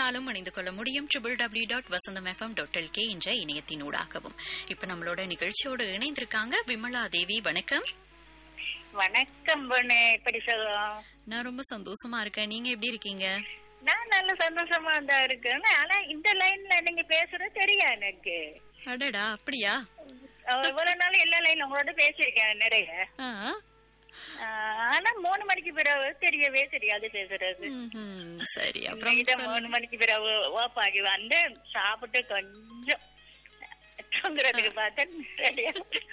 இருந்தாலும் இணைந்து கொள்ள முடியும் triple W dot Vasantham FM dot LK என்ற இணையத்தினூடாகவும் இப்ப நம்மளோட நிகழ்ச்சியோடு இணைந்திருக்காங்க விமலா தேவி வணக்கம் வணக்கம் பொண்ணு எப்படி சொல்லுவோம் நான் ரொம்ப சந்தோஷமா இருக்கேன் நீங்க எப்படி இருக்கீங்க நான் நல்ல சந்தோஷமா தான் இருக்கேன் ஆனா இந்த லைன்ல நீங்க பேசுறது தெரியா எனக்கு அடடா அப்படியா அஹ் இவ்வளவு நாள் எல்லா லைன்ல உங்களோட பேசியிருக்கேன் நிறைய ஆ, அஹ் ஆனா மூணு மணிக்கு பிறகு தெரியவே தெரியாது பேசுறது ம்ஹும். சரி அப்புறம் இதை சொல்லு. மூணு மணிக்கு பிறகு ஓப்பாகி வந்து சாப்பிட்டு கொஞ்சம் தூங்குறதுக்கு பார்த்தேன் ரெடியா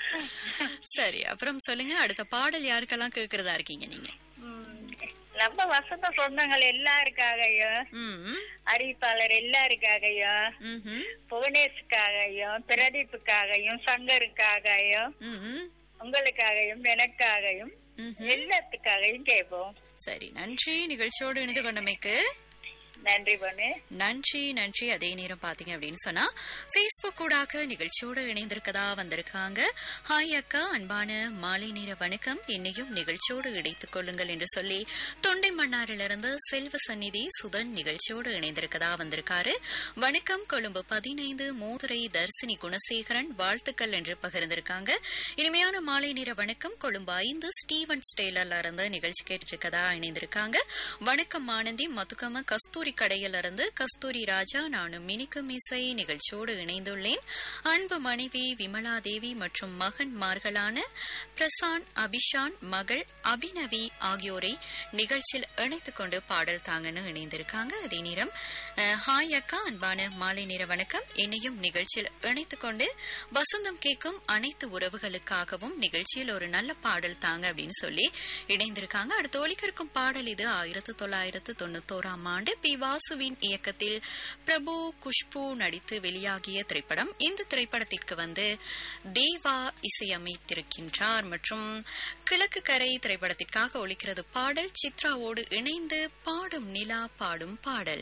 சரி அப்புறம் சொல்லுங்க அடுத்த பாடல் யாருக்கெல்லாம் கேக்குறதா இருக்கீங்க நீங்க உம், நம்ம வசந்த சொந்தங்கள் எல்லாருக்காகவும் ம் அறிவிப்பாளர் எல்லாருக்காகவும் ம்ஹும். புவனேஷுக்காகவும் பிரதீப்புக்காகவும் சங்கருக்காகவும் ம்ஹும். உங்களுக்காகவும் எனக்காகவும் ம்ஹும். எல்லாத்துக்காகவும் கேட்போம் சரி நன்றி நிகழ்ச்சியோடு இணைந்து கொண்டமைக்கு நன்றி பொண்ணு நன்றி நன்றி அதே நேரம் பாத்தீங்க அப்படின்னு சொன்னா Facebook கூடாக நிகழ்ச்சியோடு இணைந்திருக்கதா வந்திருக்காங்க ஹாய் அக்கா அன்பான மாலை நேர வணக்கம் என்னையும் நிகழ்ச்சியோடு இணைத்துக் கொள்ளுங்கள் என்று சொல்லி தொண்டை மன்னாரிலிருந்து செல்வ சந்நிதி சுதன் நிகழ்ச்சியோடு இணைந்திருக்கதா வந்திருக்காரு வணக்கம் கொழும்பு பதினைந்து மோதுரை தர்சினி குணசேகரன் வாழ்த்துக்கள் என்று பகிர்ந்திருக்காங்க இனிமையான மாலை நேர வணக்கம் கொழும்பு ஐந்து ஸ்டீவன் ஸ்டேலர்ல இருந்து நிகழ்ச்சி கேட்டிருக்கதா இணைந்திருக்காங்க வணக்கம் ஆனந்தி மதுக்கம கஸ்தூரி கடையில இருந்து கஸ்தூரி ராஜா நானும் மினிக்கும் இசை நிகழ்ச்சியோடு இணைந்துள்ளேன் அன்பு மனைவி விமலா தேவி மற்றும் மகன்மார்களான பிரசான் அபிஷான் மகள் அபிநவி ஆகியோரை நிகழ்ச்சியில் இணைத்துக் கொண்டு பாடல் தாங்கன்னு இணைந்திருக்காங்க அதே நேரம் அஹ், ஹாய் அக்கா அன்பான மாலை நேர வணக்கம் என்னையும் நிகழ்ச்சியில் இணைத்துக் கொண்டு வசந்தம் கேட்கும் அனைத்து உறவுகளுக்காகவும் நிகழ்ச்சியில் ஒரு நல்ல பாடல் தாங்க அப்படின்னு சொல்லி இணைந்திருக்காங்க அடுத்து ஒலிக்க இருக்கும் பாடல் இது ஆயிரத்து தொள்ளாயிரத்து தொண்ணூத்தோராம் ஆண்டு பி வாசுவின் இயக்கத்தில் பிரபு குஷ்பு நடித்து வெளியாகிய திரைப்படம் இந்த திரைப்படத்திற்கு வந்து தேவா இசையமைத்திருக்கின்றார் மற்றும் கிழக்கு கரை திரைப்படத்திற்காக ஒலிக்கிறது பாடல் சித்ராவோடு இணைந்து பாடும் நிலா பாடும் பாடல்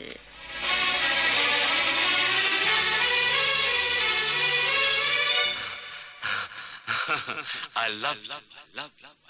I love, love, love, love.